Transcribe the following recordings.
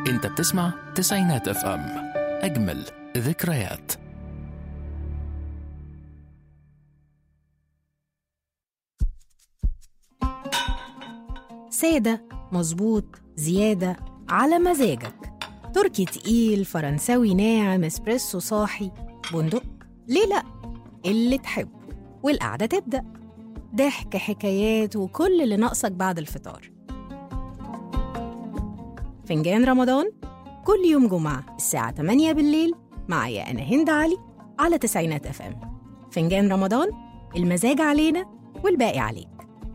انت بتسمع تسعينات اف ام اجمل ذكريات سادة مظبوط زيادة على مزاجك تركي تقيل فرنساوي ناعم اسبريسو صاحي بندق ليه لأ اللي تحبه والقعدة تبدأ ضحك حكايات وكل اللي ناقصك بعد الفطار فنجان رمضان كل يوم جمعة الساعة 8 بالليل معايا أنا هند علي على تسعينات اف ام فنجان رمضان المزاج علينا والباقي عليك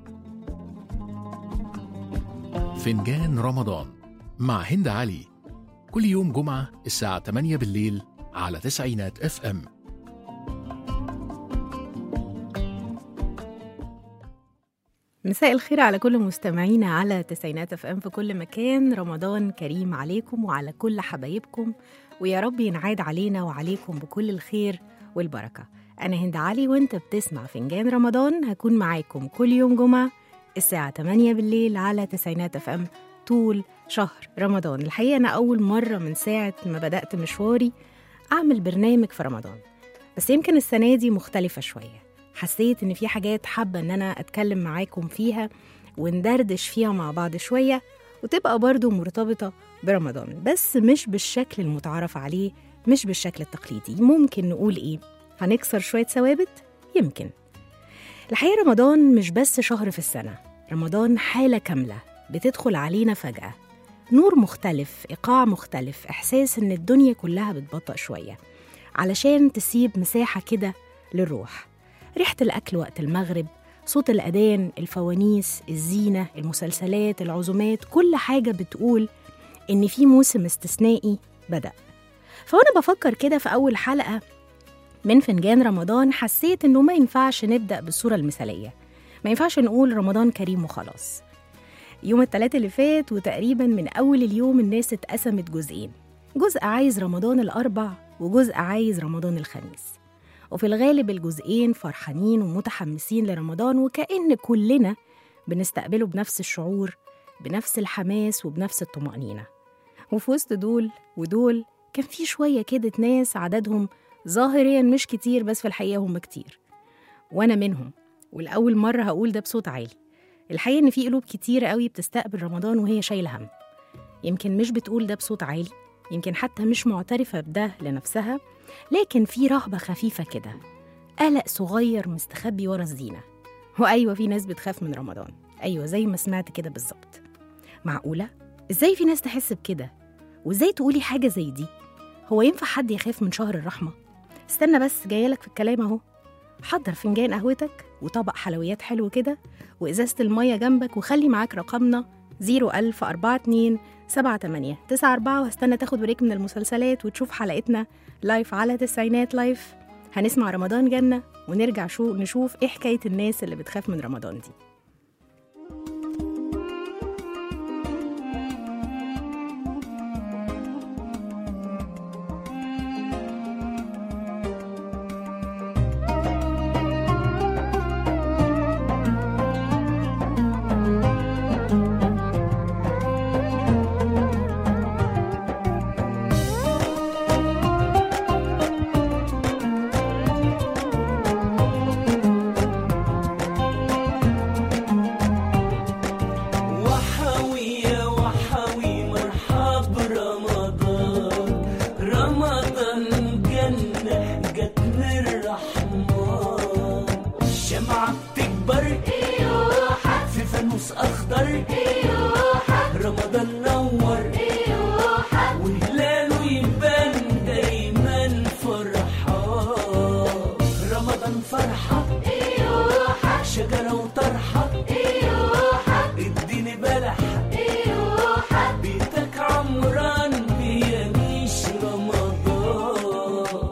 فنجان رمضان مع هند علي كل يوم جمعة الساعة 8 بالليل على تسعينات اف ام مساء الخير على كل مستمعينا على تسعينات اف ام في كل مكان رمضان كريم عليكم وعلى كل حبايبكم ويا رب ينعاد علينا وعليكم بكل الخير والبركة أنا هند علي وأنت بتسمع فنجان رمضان هكون معاكم كل يوم جمعة الساعة 8 بالليل على تسعينات اف ام طول شهر رمضان الحقيقة أنا أول مرة من ساعة ما بدأت مشواري أعمل برنامج في رمضان بس يمكن السنة دي مختلفة شوية حسيت إن في حاجات حابة إن أنا أتكلم معاكم فيها وندردش فيها مع بعض شوية وتبقى برضو مرتبطة برمضان بس مش بالشكل المتعارف عليه مش بالشكل التقليدي ممكن نقول إيه هنكسر شوية ثوابت يمكن الحقيقة رمضان مش بس شهر في السنة رمضان حالة كاملة بتدخل علينا فجأة نور مختلف إيقاع مختلف إحساس إن الدنيا كلها بتبطأ شوية علشان تسيب مساحة كده للروح ريحة الأكل وقت المغرب صوت الأذان الفوانيس الزينة المسلسلات العزومات كل حاجة بتقول إن في موسم استثنائي بدأ فوأنا بفكر كده في أول حلقة من فنجان رمضان حسيت إنه ما ينفعش نبدأ بالصورة المثالية ما ينفعش نقول رمضان كريم وخلاص يوم التلات اللي فات وتقريبا من أول اليوم الناس اتقسمت جزئين جزء عايز رمضان الأربع وجزء عايز رمضان الخميس وفي الغالب الجزئين فرحانين ومتحمسين لرمضان وكأن كلنا بنستقبله بنفس الشعور بنفس الحماس وبنفس الطمأنينة وفي وسط دول ودول كان في شوية كده ناس عددهم ظاهريا مش كتير بس في الحقيقة هم كتير وأنا منهم والأول مرة هقول ده بصوت عالي الحقيقة إن في قلوب كتير قوي بتستقبل رمضان وهي شايلة هم يمكن مش بتقول ده بصوت عالي يمكن حتى مش معترفة بده لنفسها لكن في رهبة خفيفة كده قلق صغير مستخبي ورا الزينة وأيوة في ناس بتخاف من رمضان أيوة زي ما سمعت كده بالظبط معقولة؟ إزاي في ناس تحس بكده؟ وإزاي تقولي حاجة زي دي؟ هو ينفع حد يخاف من شهر الرحمة؟ استنى بس جايلك في الكلام أهو حضر فنجان قهوتك وطبق حلويات حلو كده وإزازة المية جنبك وخلي معاك رقمنا 01042 78 94 وهستنى تاخد بريك من المسلسلات وتشوف حلقتنا لايف على تسعينات لايف هنسمع رمضان جنة ونرجع شو نشوف ايه حكاية الناس اللي بتخاف من رمضان دي وحوي يا وحوي مرحب رمضان رمضان جنة جت من الرحمن الشمعة بتكبر في فانوس أخضر رمضان نور وهلاله يبان دايما فرحان رمضان فرحة شجرة وطرحة اديني بلح بيتك عمران بيعيش رمضان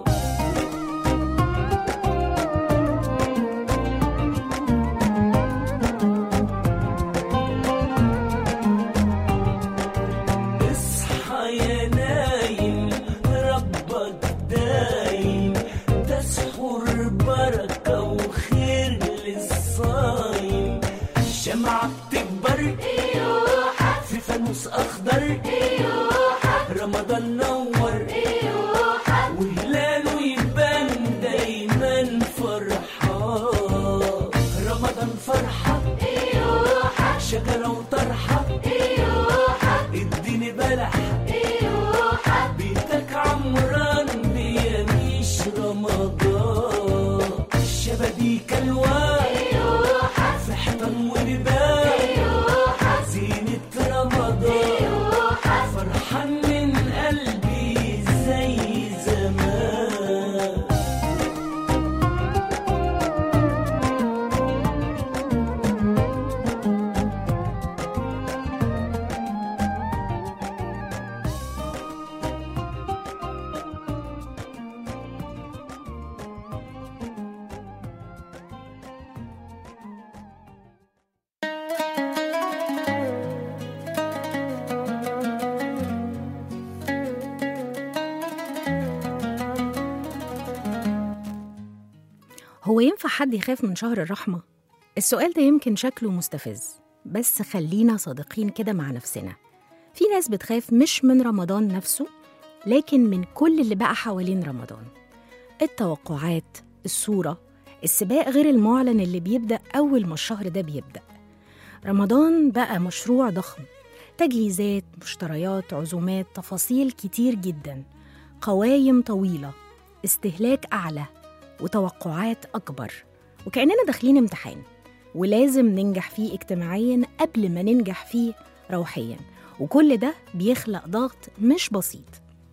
اصحى يا نايم ربك دايم تسحر بركة وخير للصايم شمعة بتكبر في فانوس أخضر رمضان نور وهلاله يبان دايما فرحان رمضان فرحة شجرة وطرحة اديني بلح بيتك عمران بيميش رمضان الشبابيك الوان في حيطان ولبان زينة رمضان فرحان من قلبي زي زمان هو ينفع حد يخاف من شهر الرحمة؟ السؤال ده يمكن شكله مستفز بس خلينا صادقين كده مع نفسنا في ناس بتخاف مش من رمضان نفسه لكن من كل اللي بقى حوالين رمضان التوقعات الصورة السباق غير المعلن اللي بيبدأ أول ما الشهر ده بيبدأ رمضان بقى مشروع ضخم تجهيزات مشتريات عزومات تفاصيل كتير جدا قوايم طويلة استهلاك أعلى وتوقعات أكبر وكأننا داخلين امتحان ولازم ننجح فيه اجتماعيا قبل ما ننجح فيه روحيا وكل ده بيخلق ضغط مش بسيط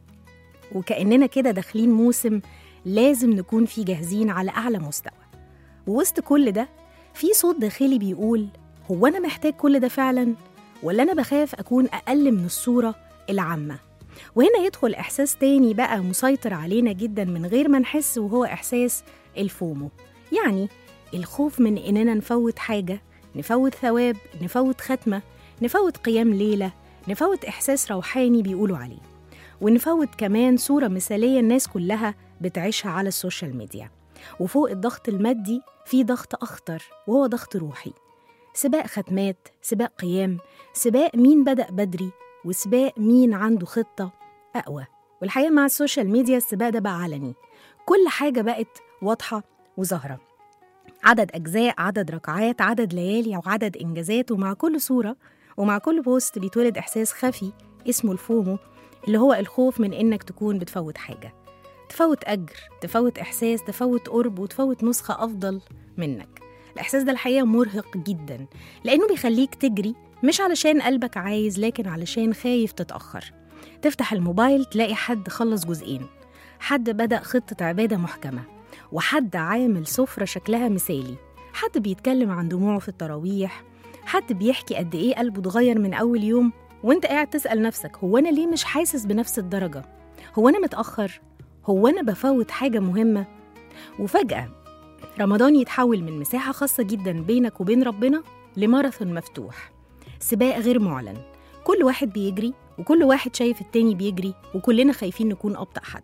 وكأننا كده داخلين موسم لازم نكون فيه جاهزين على أعلى مستوى ووسط كل ده في صوت داخلي بيقول هو أنا محتاج كل ده فعلا ولا أنا بخاف أكون أقل من الصورة العامة وهنا يدخل إحساس تاني بقى مسيطر علينا جدا من غير ما نحس وهو إحساس الفومو يعني الخوف من إننا نفوت حاجة نفوت ثواب نفوت ختمة نفوت قيام ليلة نفوت إحساس روحاني بيقولوا عليه ونفوت كمان صورة مثالية الناس كلها بتعيشها على السوشيال ميديا وفوق الضغط المادي في ضغط أخطر وهو ضغط روحي سباق ختمات سباق قيام سباق مين بدأ بدري وسباق مين عنده خطة أقوى والحقيقة مع السوشيال ميديا السباق ده بقى علني كل حاجة بقت واضحة وظاهرة عدد أجزاء عدد ركعات عدد ليالي أو عدد إنجازات ومع كل صورة ومع كل بوست بيتولد إحساس خفي اسمه الفومو اللي هو الخوف من إنك تكون بتفوت حاجة تفوت أجر تفوت إحساس تفوت قرب وتفوت نسخة أفضل منك الإحساس ده الحقيقة مرهق جدا لأنه بيخليك تجري مش علشان قلبك عايز لكن علشان خايف تتأخر تفتح الموبايل تلاقي حد خلص جزئين حد بدأ خطة عبادة محكمة وحد عامل سفرة شكلها مثالي حد بيتكلم عن دموعه في التراويح حد بيحكي قد إيه قلبه اتغير من أول يوم وانت قاعد تسأل نفسك هو أنا ليه مش حاسس بنفس الدرجة؟ هو أنا متأخر؟ هو أنا بفوت حاجة مهمة؟ وفجأة رمضان يتحول من مساحة خاصة جدا بينك وبين ربنا لماراثون مفتوح سباق غير معلن كل واحد بيجري وكل واحد شايف التاني بيجري وكلنا خايفين نكون أبطأ حد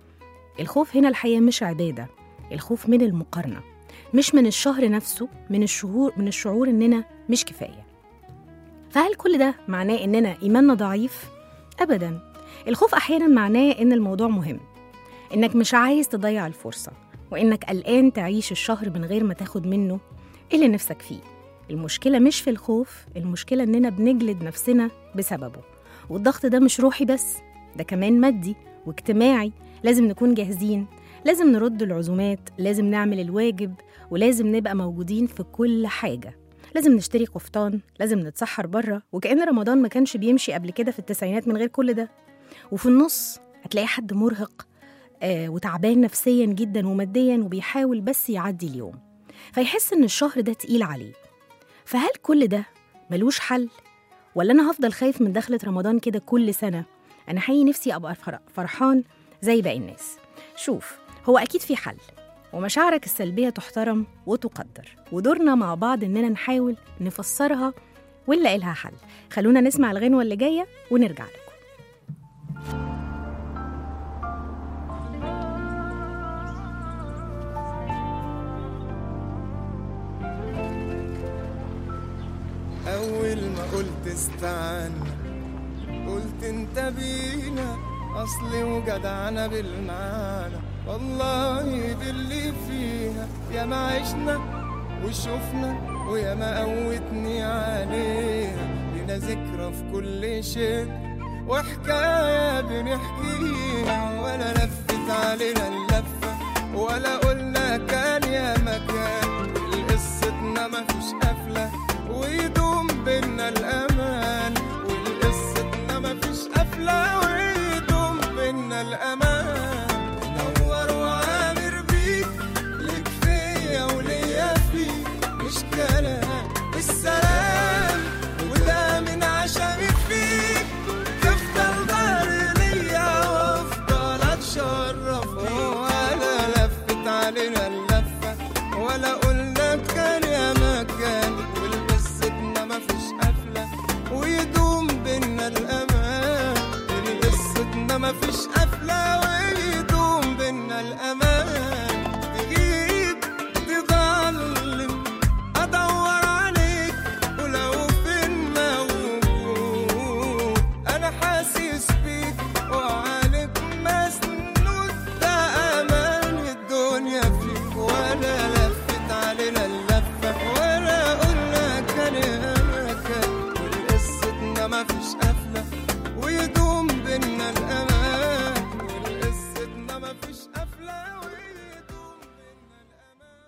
الخوف هنا الحقيقة مش عبادة الخوف من المقارنة مش من الشهر نفسه من الشهور من الشعور إننا مش كفاية فهل كل ده معناه إننا إيماننا ضعيف؟ أبدا الخوف أحيانا معناه إن الموضوع مهم إنك مش عايز تضيع الفرصة وإنك قلقان تعيش الشهر من غير ما تاخد منه اللي نفسك فيه المشكلة مش في الخوف المشكلة إننا بنجلد نفسنا بسببه والضغط ده مش روحي بس ده كمان مادي واجتماعي لازم نكون جاهزين لازم نرد العزومات لازم نعمل الواجب ولازم نبقى موجودين في كل حاجة لازم نشتري قفطان لازم نتسحر بره وكأن رمضان ما كانش بيمشي قبل كده في التسعينات من غير كل ده وفي النص هتلاقي حد مرهق آه وتعبان نفسيا جدا وماديا وبيحاول بس يعدي اليوم فيحس ان الشهر ده تقيل عليه فهل كل ده ملوش حل ولا انا هفضل خايف من دخلة رمضان كده كل سنة انا حقيقي نفسي ابقى فر- فرحان زي باقي الناس شوف هو اكيد في حل ومشاعرك السلبية تحترم وتقدر ودورنا مع بعض اننا نحاول نفسرها ونلاقي لها حل خلونا نسمع الغنوة اللي جاية ونرجع لكم أول ما قلت استعنا قلت انت بينا أصلي وجدعنا بالمعنى والله باللي فيها يا ما عشنا وشفنا ويا ما قوتني عليها لنا ذكرى في كل شيء وحكاية بنحكيها ولا لفت علينا اللفة ولا قلنا كان يا مكان قصتنا مفيش قفلة ويدوم بينا الأمان والقصتنا مفيش قفلة ويدوم بينا الأمان نور وعامر بيك ليك فيا وليا فيك مش كلام السلام وده من عشمي فيك تفضل ظهري ليا وافضل اتشرف ولا لفت علينا اللفه ولا قلنا كان يا مكان والقصتنا مفيش قفله ويدوم بينا الامان قصتنا مفيش قفله ويدوم بينا الامان تغيب تضلم ادور عليك ولو فين موجود انا حاسس بيك وعليك مسنود ده امان الدنيا فيك ولا لفت علينا اللفه ولا قلنا كان يا مكان والقصتنا مفيش قفله ويدوم بينا الامان والقصتنا مفيش قفله ويدوم بينا الامان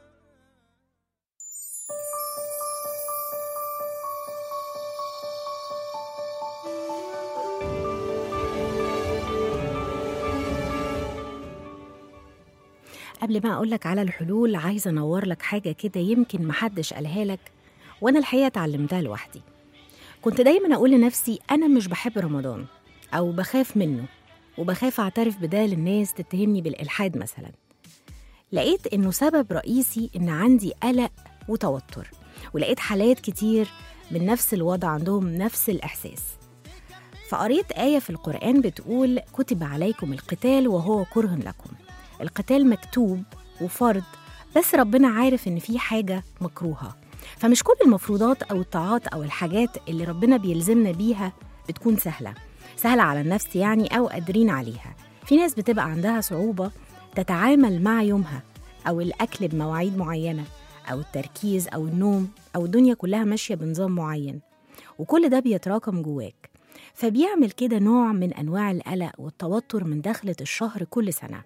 قبل ما أقولك على الحلول عايزة أنور لك حاجة كده يمكن محدش قالها لك وأنا الحقيقة اتعلمتها لوحدي كنت دايما أقول لنفسي أنا مش بحب رمضان أو بخاف منه وبخاف أعترف بده للناس تتهمني بالإلحاد مثلا لقيت إنه سبب رئيسي إن عندي قلق وتوتر ولقيت حالات كتير من نفس الوضع عندهم نفس الإحساس فقريت آية في القرآن بتقول كتب عليكم القتال وهو كره لكم القتال مكتوب وفرض بس ربنا عارف إن في حاجة مكروهة فمش كل المفروضات أو الطاعات أو الحاجات اللي ربنا بيلزمنا بيها بتكون سهلة سهلة على النفس يعني أو قادرين عليها في ناس بتبقى عندها صعوبة تتعامل مع يومها أو الأكل بمواعيد معينة أو التركيز أو النوم أو الدنيا كلها ماشية بنظام معين وكل ده بيتراكم جواك فبيعمل كده نوع من أنواع القلق والتوتر من دخلة الشهر كل سنة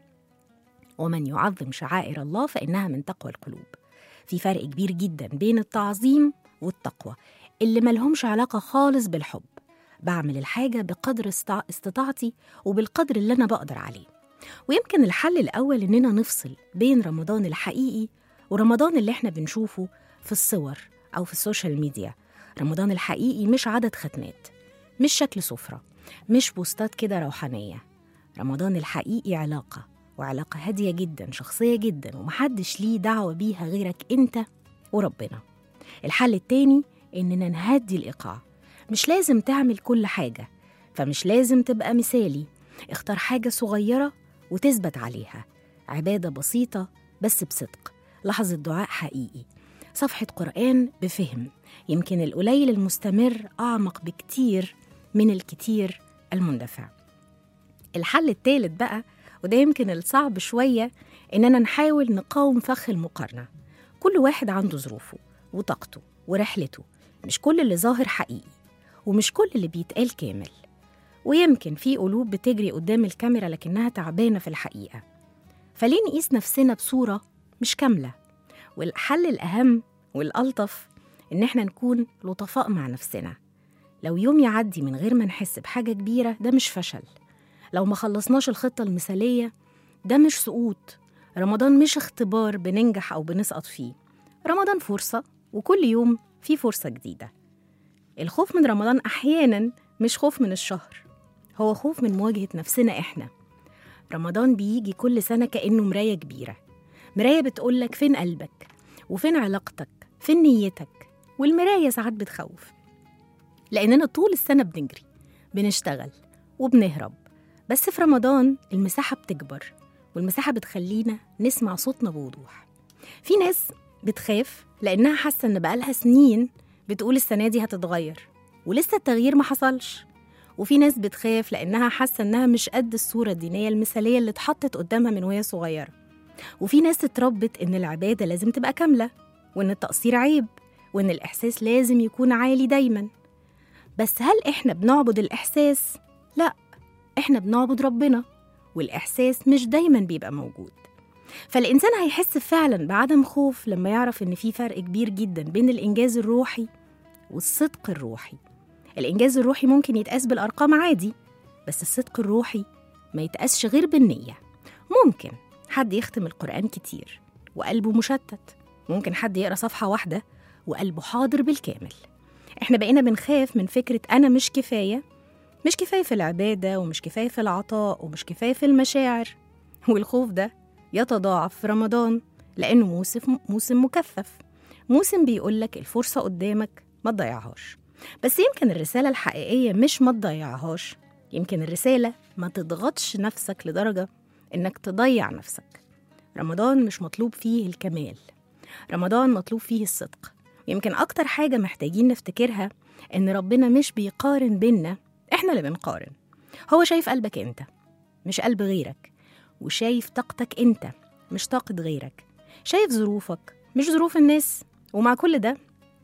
ومن يعظم شعائر الله فإنها من تقوى القلوب في فرق كبير جدا بين التعظيم والتقوى اللي ملهمش علاقة خالص بالحب بعمل الحاجة بقدر استع- استطاعتي وبالقدر اللي أنا بقدر عليه ويمكن الحل الأول إننا نفصل بين رمضان الحقيقي ورمضان اللي إحنا بنشوفه في الصور أو في السوشيال ميديا رمضان الحقيقي مش عدد ختمات مش شكل سفرة مش بوستات كده روحانية رمضان الحقيقي علاقة وعلاقة هادية جدا شخصية جدا ومحدش ليه دعوة بيها غيرك انت وربنا الحل التاني اننا نهدي الايقاع مش لازم تعمل كل حاجة فمش لازم تبقى مثالي اختار حاجة صغيرة وتثبت عليها عبادة بسيطة بس بصدق لحظة دعاء حقيقي صفحة قرآن بفهم يمكن القليل المستمر أعمق بكتير من الكتير المندفع الحل التالت بقى وده يمكن الصعب شوية إننا نحاول نقاوم فخ المقارنة كل واحد عنده ظروفه وطاقته ورحلته مش كل اللي ظاهر حقيقي ومش كل اللي بيتقال كامل ويمكن في قلوب بتجري قدام الكاميرا لكنها تعبانة في الحقيقة فليه نقيس نفسنا بصورة مش كاملة والحل الأهم والألطف إن إحنا نكون لطفاء مع نفسنا لو يوم يعدي من غير ما نحس بحاجة كبيرة ده مش فشل لو ما خلصناش الخطة المثالية ده مش سقوط رمضان مش اختبار بننجح أو بنسقط فيه رمضان فرصة وكل يوم في فرصة جديدة الخوف من رمضان أحيانا مش خوف من الشهر هو خوف من مواجهة نفسنا إحنا رمضان بيجي كل سنة كأنه مراية كبيرة مراية بتقولك فين قلبك وفين علاقتك فين نيتك والمراية ساعات بتخوف لأننا طول السنة بنجري بنشتغل وبنهرب بس في رمضان المساحة بتكبر والمساحة بتخلينا نسمع صوتنا بوضوح في ناس بتخاف لأنها حاسة إن بقالها سنين بتقول السنة دي هتتغير ولسه التغيير ما حصلش وفي ناس بتخاف لأنها حاسة إنها مش قد الصورة الدينية المثالية اللي اتحطت قدامها من وهي صغيرة وفي ناس اتربت إن العبادة لازم تبقى كاملة وإن التقصير عيب وإن الإحساس لازم يكون عالي دايما بس هل إحنا بنعبد الإحساس؟ لأ إحنا بنعبد ربنا والإحساس مش دايما بيبقى موجود فالإنسان هيحس فعلا بعدم خوف لما يعرف إن في فرق كبير جدا بين الإنجاز الروحي والصدق الروحي الإنجاز الروحي ممكن يتقاس بالأرقام عادي بس الصدق الروحي ما يتقاسش غير بالنية ممكن حد يختم القرآن كتير وقلبه مشتت ممكن حد يقرأ صفحة واحدة وقلبه حاضر بالكامل احنا بقينا بنخاف من فكرة أنا مش كفاية مش كفاية في العبادة ومش كفاية في العطاء ومش كفاية في المشاعر والخوف ده يتضاعف في رمضان لأنه موسم موسم مكثف موسم بيقولك الفرصة قدامك ما تضيعهاش بس يمكن الرسالة الحقيقية مش ما تضيعهاش يمكن الرسالة ما تضغطش نفسك لدرجة إنك تضيع نفسك رمضان مش مطلوب فيه الكمال رمضان مطلوب فيه الصدق يمكن أكتر حاجة محتاجين نفتكرها إن ربنا مش بيقارن بينا إحنا اللي بنقارن هو شايف قلبك أنت مش قلب غيرك وشايف طاقتك أنت مش طاقة غيرك شايف ظروفك مش ظروف الناس ومع كل ده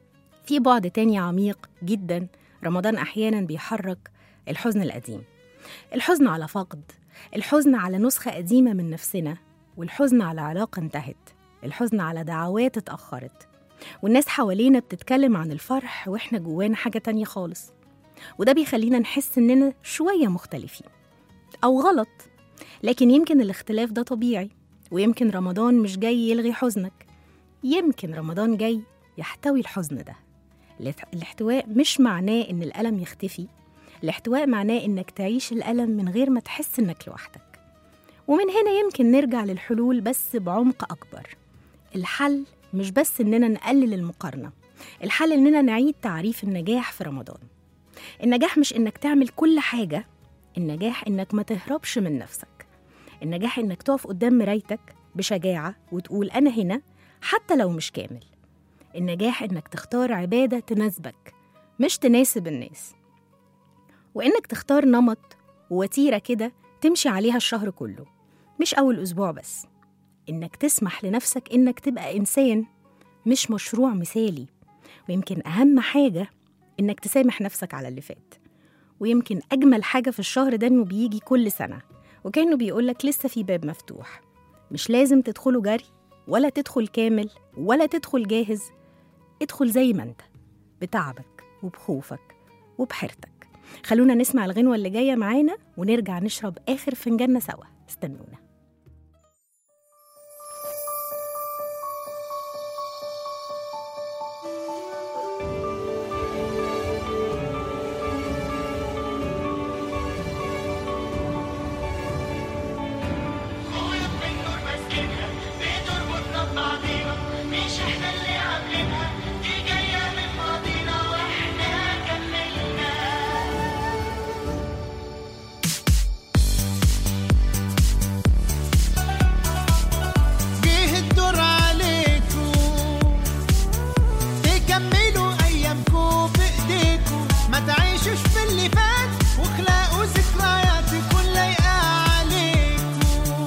في بعد تاني عميق جدا رمضان أحيانا بيحرك الحزن القديم الحزن على فقد الحزن على نسخة قديمة من نفسنا والحزن على علاقة انتهت الحزن على دعوات اتأخرت والناس حوالينا بتتكلم عن الفرح وإحنا جوانا حاجة تانية خالص وده بيخلينا نحس إننا شوية مختلفين أو غلط لكن يمكن الاختلاف ده طبيعي ويمكن رمضان مش جاي يلغي حزنك يمكن رمضان جاي يحتوي الحزن ده الاحت- الاحتواء مش معناه إن الألم يختفي الاحتواء معناه إنك تعيش الألم من غير ما تحس إنك لوحدك ومن هنا يمكن نرجع للحلول بس بعمق أكبر الحل مش بس إننا نقلل المقارنة الحل إننا نعيد تعريف النجاح في رمضان النجاح مش إنك تعمل كل حاجة النجاح إنك ما تهربش من نفسك النجاح إنك تقف قدام مرايتك بشجاعة وتقول أنا هنا حتى لو مش كامل النجاح إنك تختار عبادة تناسبك مش تناسب الناس وإنك تختار نمط ووتيرة كده تمشي عليها الشهر كله مش أول أسبوع بس إنك تسمح لنفسك إنك تبقى إنسان مش مشروع مثالي ويمكن أهم حاجة إنك تسامح نفسك على اللي فات ويمكن أجمل حاجة في الشهر ده إنه بيجي كل سنة وكأنه بيقولك لسه في باب مفتوح مش لازم تدخله جري ولا تدخل كامل ولا تدخل جاهز ادخل زي ما انت بتعبك وبخوفك وبحيرتك خلونا نسمع الغنوة اللي جاية معانا ونرجع نشرب آخر فنجاننا سوا استنونا خويا النور ماسكينها بتربطنا ببعضينا مش احنا اللي عاملينها دي جاية من ماضينا واحنا كملنا جه الدور عليكم تكملوا ايامكم بايديكم ما تعيشوش في اللي فات واخلقوا ذكريات تكون لايقه عليكم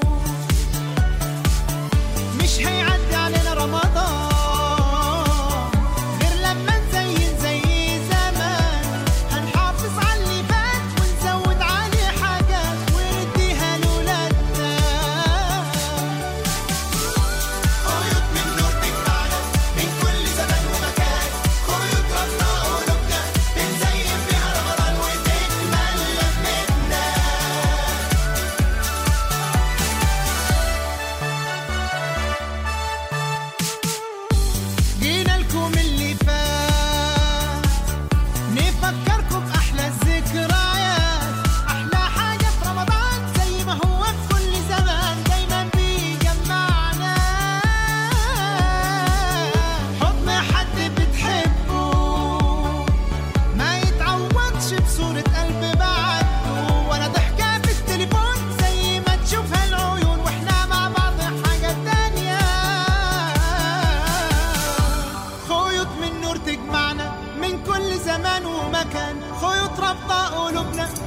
مش هيعدي علينا رمضان غير لما نزين زي زمان هنحافظ على اللي فات ونزود عليه حاجات ونديها لولادنا خيوط من نور تجمعنا من كل زمان ومكان خيوط ربنا قلوبنا بنزين بيها رمضان وتكمل لمتنا جينا لكم اللي فات نفكركم بأحلى الذكريات أحلى حاجة في رمضان زي ما هو في كل زمان دايما بيجمعنا حضن حد بتحبه ما يتعوضش بصورة قلب بعده ولا ضحكة في التليفون زي ما تشوفها العيون واحنا مع بعض حاجة تانية خيوط من نور تجمعنا من كل زمان ومكان خيوط رابطة قلوبنا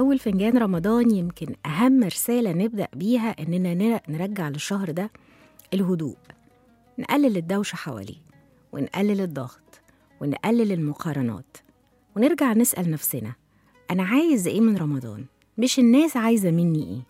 أول فنجان رمضان يمكن أهم رسالة نبدأ بيها إننا نر- نرجع للشهر ده الهدوء نقلل الدوشة حواليه ونقلل الضغط ونقلل المقارنات ونرجع نسأل نفسنا أنا عايز إيه من رمضان مش الناس عايزة مني إيه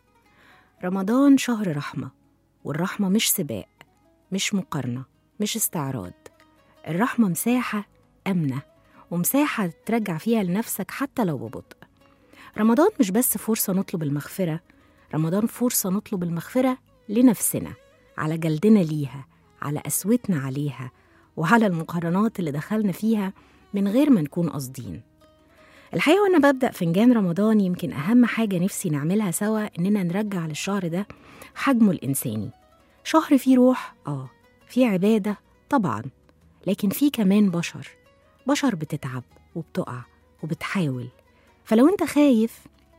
رمضان شهر رحمة والرحمة مش سباق مش مقارنة مش استعراض الرحمة مساحة آمنة ومساحة ترجع فيها لنفسك حتى لو ببطء رمضان مش بس فرصة نطلب المغفرة رمضان فرصة نطلب المغفرة لنفسنا على جلدنا ليها على قسوتنا عليها وعلى المقارنات اللي دخلنا فيها من غير ما نكون قاصدين الحقيقة وأنا ببدأ فنجان رمضان يمكن أهم حاجة نفسي نعملها سوا إننا نرجع للشهر ده حجمه الإنساني شهر فيه روح آه فيه عبادة طبعا لكن فيه كمان بشر بشر بتتعب وبتقع وبتحاول فلو انت خايف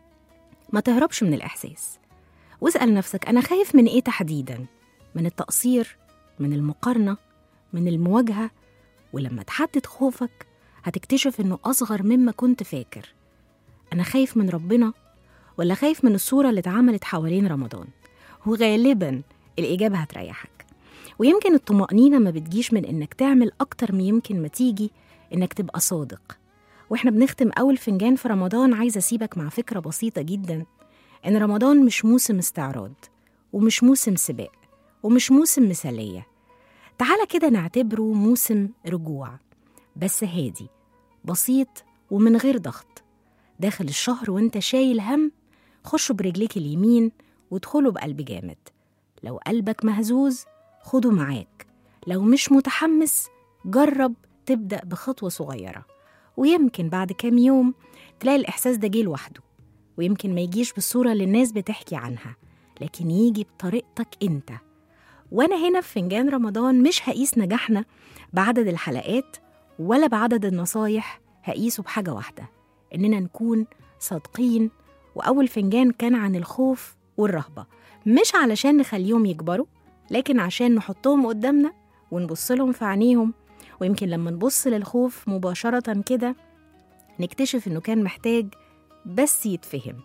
ما تهربش من الإحساس واسأل نفسك أنا خايف من إيه تحديدا من التقصير من المقارنة من المواجهة ولما تحدد خوفك هتكتشف إنه أصغر مما كنت فاكر أنا خايف من ربنا ولا خايف من الصورة اللي اتعملت حوالين رمضان وغالبا الإجابة هتريحك ويمكن الطمأنينة ما بتجيش من إنك تعمل أكتر من يمكن ما تيجي إنك تبقى صادق وإحنا بنختم أول فنجان في رمضان عايزة أسيبك مع فكرة بسيطة جدا إن رمضان مش موسم استعراض ومش موسم سباق ومش موسم مثالية تعالى كده نعتبره موسم رجوع بس هادي بسيط ومن غير ضغط داخل الشهر وانت شايل هم خشه برجليك اليمين وادخله بقلب جامد لو قلبك مهزوز خده معاك لو مش متحمس جرب تبدأ بخطوة صغيرة ويمكن بعد كام يوم تلاقي الإحساس ده جه لوحده ويمكن ما يجيش بالصورة اللي الناس بتحكي عنها لكن يجي بطريقتك انت وانا هنا في فنجان رمضان مش هقيس نجاحنا بعدد الحلقات ولا بعدد النصايح هقيسه بحاجة واحدة إننا نكون صادقين وأول فنجان كان عن الخوف والرهبة مش علشان نخليهم يكبروا لكن عشان نحطهم قدامنا ونبص لهم في عينيهم ويمكن لما نبص للخوف مباشرة كده نكتشف إنه كان محتاج بس يتفهم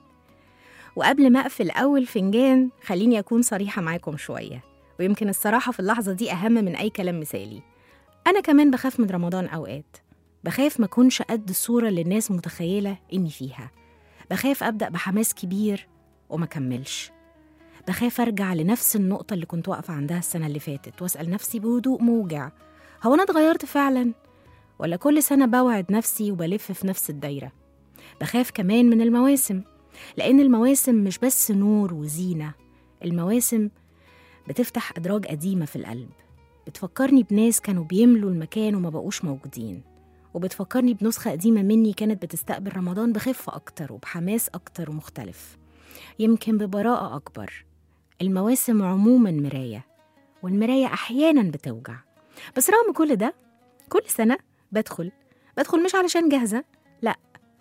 وقبل ما أقفل أول فنجان خليني أكون صريحة معاكم شوية ويمكن الصراحة في اللحظة دي أهم من أي كلام مثالي أنا كمان بخاف من رمضان أوقات بخاف ما أكونش قد الصورة اللي الناس متخيلة إني فيها بخاف أبدأ بحماس كبير وما كملش بخاف أرجع لنفس النقطة اللي كنت واقفة عندها السنة اللي فاتت وأسأل نفسي بهدوء موجع هو أنا اتغيرت فعلا؟ ولا كل سنة بوعد نفسي وبلف في نفس الدايرة بخاف كمان من المواسم لأن المواسم مش بس نور وزينة المواسم بتفتح أدراج قديمة في القلب بتفكرني بناس كانوا بيملوا المكان وما بقوش موجودين وبتفكرني بنسخة قديمة مني كانت بتستقبل رمضان بخفة أكتر وبحماس أكتر ومختلف يمكن ببراءة أكبر المواسم عموما مراية والمراية أحيانا بتوجع بس رغم كل ده كل سنة بدخل بدخل مش علشان جاهزة لأ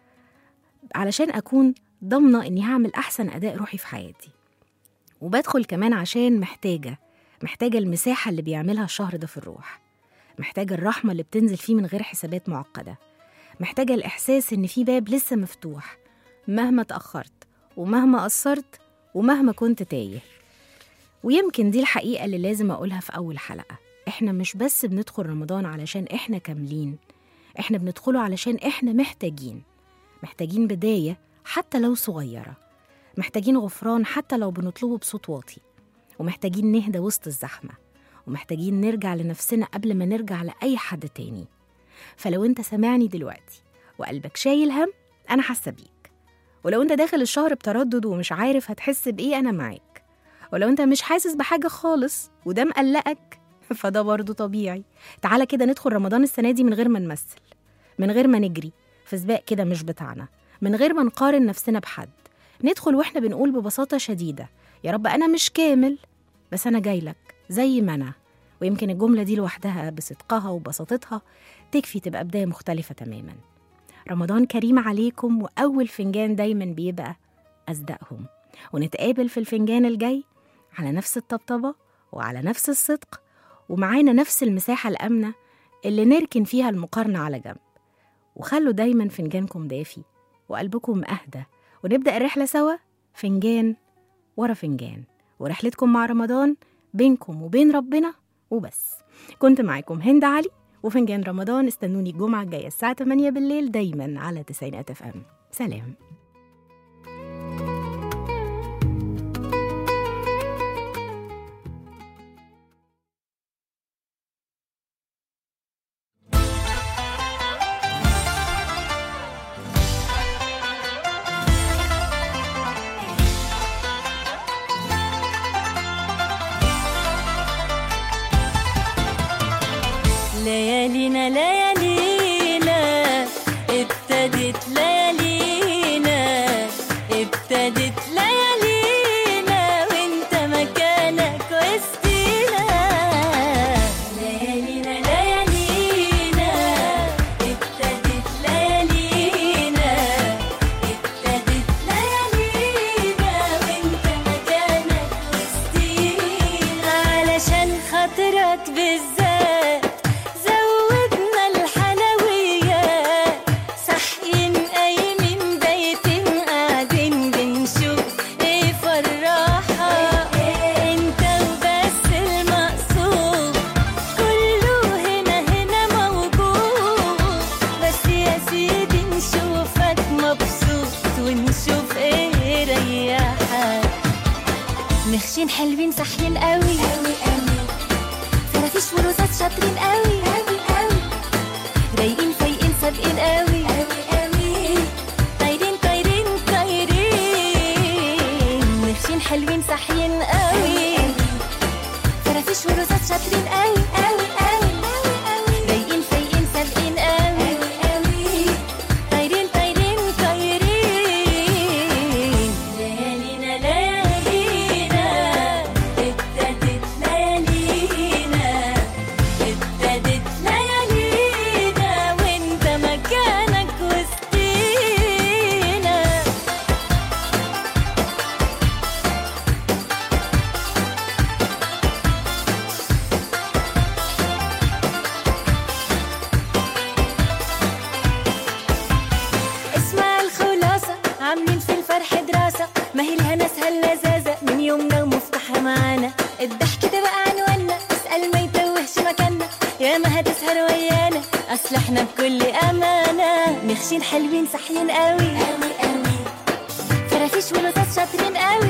علشان أكون ضامنة إني هعمل أحسن أداء روحي في حياتي وبدخل كمان عشان محتاجة محتاجة المساحة اللي بيعملها الشهر ده في الروح محتاجة الرحمة اللي بتنزل فيه من غير حسابات معقدة محتاجة الإحساس إن في باب لسه مفتوح مهما تأخرت ومهما قصرت ومهما كنت تايه ويمكن دي الحقيقة اللي لازم أقولها في أول حلقة إحنا مش بس بندخل رمضان علشان إحنا كاملين إحنا بندخله علشان إحنا محتاجين محتاجين بداية حتى لو صغيرة محتاجين غفران حتى لو بنطلبه بصوت واطي ومحتاجين نهدى وسط الزحمة ومحتاجين نرجع لنفسنا قبل ما نرجع لأي حد تاني فلو انت سامعني دلوقتي وقلبك شايل هم أنا حاسة بيك ولو انت داخل الشهر بتردد ومش عارف هتحس بإيه أنا معاك ولو انت مش حاسس بحاجة خالص وده مقلقك فده برضه طبيعي تعالى كده ندخل رمضان السنة دي من غير ما نمثل من غير ما نجري في سباق كده مش بتاعنا من غير ما نقارن نفسنا بحد ندخل واحنا بنقول ببساطة شديدة يا رب أنا مش كامل بس أنا جاي لك زي ما أنا ويمكن الجملة دي لوحدها بصدقها وبساطتها تكفي تبقى بداية مختلفة تماما رمضان كريم عليكم وأول فنجان دايما بيبقى أصدقهم ونتقابل في الفنجان الجاي على نفس الطبطبة وعلى نفس الصدق ومعانا نفس المساحة الآمنة اللي نركن فيها المقارنة على جنب وخلوا دايما فنجانكم دافي وقلبكم أهدى ونبدأ الرحلة سوا فنجان ورا فنجان ورحلتكم مع رمضان بينكم وبين ربنا وبس كنت معاكم هند علي وفنجان رمضان استنوني الجمعة الجاية الساعة 8 بالليل دايما على تسعينات اف ام سلام ليالينا ليالينا ابتدت ليالينا ابتدت ليالينا وانت مكانك وسطينا ليالينا ليالينا ابتدت ليالينا ابتدت ليالينا وانت مكانك وسطينا علشان خاطرك بالذات زودنا الحلويات صاحيين قايمين بايتين قاعدين بنشوف ايه فرحة انت وبس المقصود كله هنا هنا موجود بس يا سيدي نشوفك مبسوط ونشوف ايه ريحك مخشين حلوين صاحيين قوي قوي قوي فرافيش ورصاص شاطرين قوي قوي قوي رايقين فايقين سابقين قوي قوي قوي طايرين طايرين طايرين مخشين حلوين صاحيين قوي فرافيش ورصاص شاطرين قوي قوي قوي رايقين فايقين سابقين قوي قوي طايرين طايرين طايرين ليالينا ليالينا ابتدت ليالينا ابتدت ليالينا وانت مكانك وسطينا اسمع الخلاصة عاملين في الفرح دراسة ما هي الهنا اسهل لذاذة من يومنا ومفتاحها معانا الضحك ده بقى عنوانا اسأل ما يتوهش مكاننا يا ما هتسهر ويانا اصل احنا بكل امانة مخشين حلوين صاحيين قوي قوي قوي فرافيش ولصاص شاطرين قوي